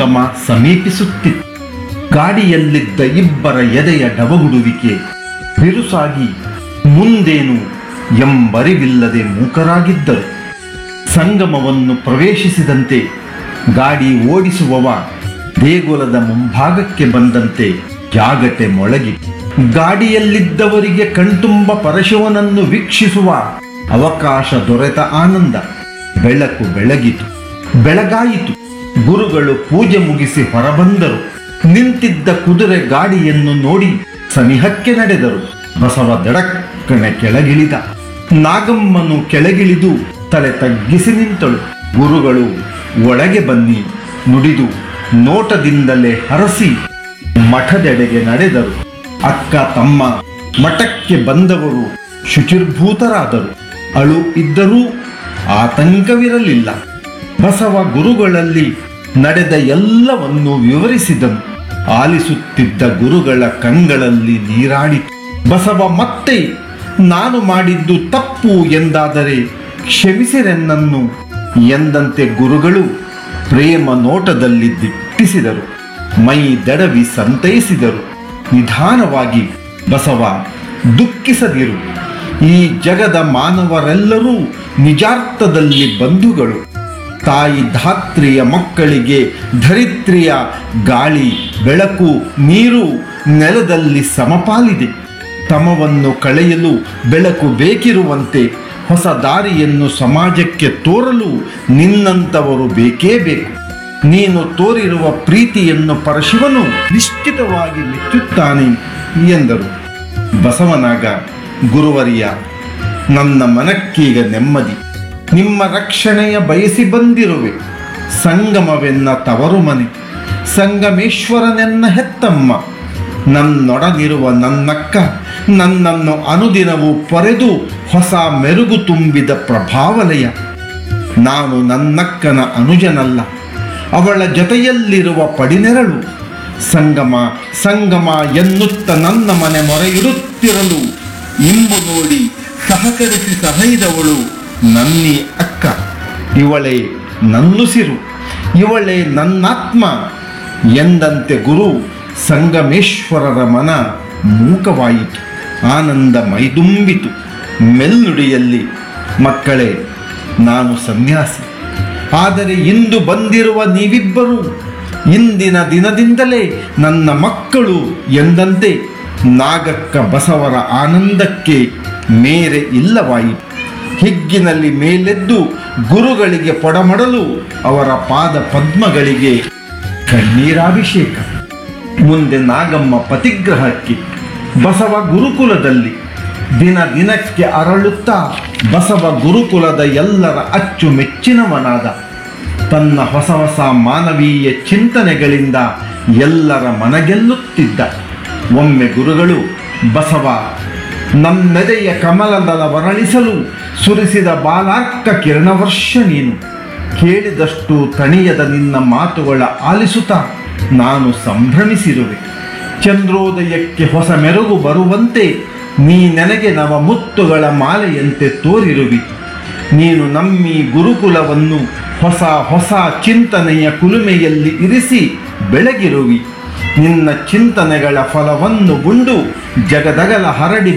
ಸಂಗಮ ಸಮೀಪಿಸುತ್ತಿತ್ತು ಗಾಡಿಯಲ್ಲಿದ್ದ ಇಬ್ಬರ ಎದೆಯ ಡಬಗುಡುವಿಕೆ ಬಿರುಸಾಗಿ ಮುಂದೇನು ಎಂಬರಿವಿಲ್ಲದೆ ಮೂಕರಾಗಿದ್ದರು ಸಂಗಮವನ್ನು ಪ್ರವೇಶಿಸಿದಂತೆ ಗಾಡಿ ಓಡಿಸುವವ ದೇಗುಲದ ಮುಂಭಾಗಕ್ಕೆ ಬಂದಂತೆ ಜಾಗಟೆ ಮೊಳಗಿ ಗಾಡಿಯಲ್ಲಿದ್ದವರಿಗೆ ಕಣ್ತುಂಬ ಪರಶಿವನನ್ನು ವೀಕ್ಷಿಸುವ ಅವಕಾಶ ದೊರೆತ ಆನಂದ ಬೆಳಕು ಬೆಳಗಿತು ಬೆಳಗಾಯಿತು ಗುರುಗಳು ಪೂಜೆ ಮುಗಿಸಿ ಹೊರಬಂದರು ನಿಂತಿದ್ದ ಕುದುರೆ ಗಾಡಿಯನ್ನು ನೋಡಿ ಸನಿಹಕ್ಕೆ ನಡೆದರು ಬಸವ ದಡಕ್ಕನೆ ಕೆಳಗಿಳಿದ ನಾಗಮ್ಮನು ಕೆಳಗಿಳಿದು ತಲೆ ತಗ್ಗಿಸಿ ನಿಂತಳು ಗುರುಗಳು ಒಳಗೆ ಬನ್ನಿ ನುಡಿದು ನೋಟದಿಂದಲೇ ಹರಸಿ ಮಠದೆಡೆಗೆ ನಡೆದರು ಅಕ್ಕ ತಮ್ಮ ಮಠಕ್ಕೆ ಬಂದವರು ಶುಚಿರ್ಭೂತರಾದರು ಅಳು ಇದ್ದರೂ ಆತಂಕವಿರಲಿಲ್ಲ ಬಸವ ಗುರುಗಳಲ್ಲಿ ನಡೆದ ಎಲ್ಲವನ್ನು ವಿವರಿಸಿದನು ಆಲಿಸುತ್ತಿದ್ದ ಗುರುಗಳ ಕಂಗಳಲ್ಲಿ ನೀರಾಡಿತು ಬಸವ ಮತ್ತೆ ನಾನು ಮಾಡಿದ್ದು ತಪ್ಪು ಎಂದಾದರೆ ಕ್ಷಮಿಸಿರೆನ್ನನ್ನು ಎಂದಂತೆ ಗುರುಗಳು ಪ್ರೇಮ ನೋಟದಲ್ಲಿ ದಿಟ್ಟಿಸಿದರು ಮೈ ದಡವಿ ಸಂತೈಸಿದರು ನಿಧಾನವಾಗಿ ಬಸವ ದುಃಖಿಸದಿರು ಈ ಜಗದ ಮಾನವರೆಲ್ಲರೂ ನಿಜಾರ್ಥದಲ್ಲಿ ಬಂಧುಗಳು ತಾಯಿ ಧಾತ್ರಿಯ ಮಕ್ಕಳಿಗೆ ಧರಿತ್ರಿಯ ಗಾಳಿ ಬೆಳಕು ನೀರು ನೆಲದಲ್ಲಿ ಸಮಪಾಲಿದೆ ತಮವನ್ನು ಕಳೆಯಲು ಬೆಳಕು ಬೇಕಿರುವಂತೆ ಹೊಸ ದಾರಿಯನ್ನು ಸಮಾಜಕ್ಕೆ ತೋರಲು ನಿನ್ನಂಥವರು ಬೇಕೇ ಬೇಕು ನೀನು ತೋರಿರುವ ಪ್ರೀತಿಯನ್ನು ಪರಶಿವನು ನಿಶ್ಚಿತವಾಗಿ ಮೆಚ್ಚುತ್ತಾನೆ ಎಂದರು ಬಸವನಾಗ ಗುರುವರಿಯ ನನ್ನ ಮನಕ್ಕೀಗ ನೆಮ್ಮದಿ ನಿಮ್ಮ ರಕ್ಷಣೆಯ ಬಯಸಿ ಬಂದಿರುವೆ ಸಂಗಮವೆನ್ನ ತವರು ಮನೆ ಸಂಗಮೇಶ್ವರನೆನ್ನ ಹೆತ್ತಮ್ಮ ನನ್ನೊಡನಿರುವ ನನ್ನಕ್ಕ ನನ್ನನ್ನು ಅನುದಿನವೂ ಪೊರೆದು ಹೊಸ ಮೆರುಗು ತುಂಬಿದ ಪ್ರಭಾವಲಯ ನಾನು ನನ್ನಕ್ಕನ ಅನುಜನಲ್ಲ ಅವಳ ಜೊತೆಯಲ್ಲಿರುವ ಪಡಿನೆರಳು ಸಂಗಮ ಸಂಗಮ ಎನ್ನುತ್ತ ನನ್ನ ಮನೆ ಮೊರೆಯಿಡುತ್ತಿರಲು ಇಂಬು ನೋಡಿ ಸಹಕರಿಸಿ ಸಹೈದವಳು ನನ್ನಿ ಅಕ್ಕ ಇವಳೇ ನನ್ನುಸಿರು ಇವಳೇ ನನ್ನಾತ್ಮ ಎಂದಂತೆ ಗುರು ಸಂಗಮೇಶ್ವರರ ಮನ ಮೂಕವಾಯಿತು ಆನಂದ ಮೈದುಂಬಿತು ಮೆಲ್ನುಡಿಯಲ್ಲಿ ಮಕ್ಕಳೇ ನಾನು ಸನ್ಯಾಸಿ ಆದರೆ ಇಂದು ಬಂದಿರುವ ನೀವಿಬ್ಬರು ಇಂದಿನ ದಿನದಿಂದಲೇ ನನ್ನ ಮಕ್ಕಳು ಎಂದಂತೆ ನಾಗಕ್ಕ ಬಸವರ ಆನಂದಕ್ಕೆ ಮೇರೆ ಇಲ್ಲವಾಯಿತು ಹಿಗ್ಗಿನಲ್ಲಿ ಮೇಲೆದ್ದು ಗುರುಗಳಿಗೆ ಪೊಡಮಡಲು ಅವರ ಪಾದ ಪದ್ಮಗಳಿಗೆ ಕಣ್ಣೀರಾಭಿಷೇಕ ಮುಂದೆ ನಾಗಮ್ಮ ಪತಿಗ್ರಹಕ್ಕೆ ಬಸವ ಗುರುಕುಲದಲ್ಲಿ ದಿನ ದಿನಕ್ಕೆ ಅರಳುತ್ತಾ ಬಸವ ಗುರುಕುಲದ ಎಲ್ಲರ ಅಚ್ಚುಮೆಚ್ಚಿನವನಾದ ತನ್ನ ಹೊಸ ಹೊಸ ಮಾನವೀಯ ಚಿಂತನೆಗಳಿಂದ ಎಲ್ಲರ ಮನಗೆಲ್ಲುತ್ತಿದ್ದ ಒಮ್ಮೆ ಗುರುಗಳು ಬಸವ ನಮ್ಮೆದೆಯ ಕಮಲದಲ ವರಳಿಸಲು ಸುರಿಸಿದ ಬಾಲಾರ್ಕ ಕಿರಣವರ್ಷ ನೀನು ಕೇಳಿದಷ್ಟು ತಣಿಯದ ನಿನ್ನ ಮಾತುಗಳ ಆಲಿಸುತ್ತಾ ನಾನು ಸಂಭ್ರಮಿಸಿರುವೆ ಚಂದ್ರೋದಯಕ್ಕೆ ಹೊಸ ಮೆರುಗು ಬರುವಂತೆ ನೀ ನನಗೆ ನವ ಮುತ್ತುಗಳ ಮಾಲೆಯಂತೆ ತೋರಿರುವಿ ನೀನು ನಮ್ಮಿ ಗುರುಕುಲವನ್ನು ಹೊಸ ಹೊಸ ಚಿಂತನೆಯ ಕುಲುಮೆಯಲ್ಲಿ ಇರಿಸಿ ಬೆಳಗಿರುವಿ ನಿನ್ನ ಚಿಂತನೆಗಳ ಫಲವನ್ನು ಉಂಡು ಜಗದಗಲ ಹರಡಿ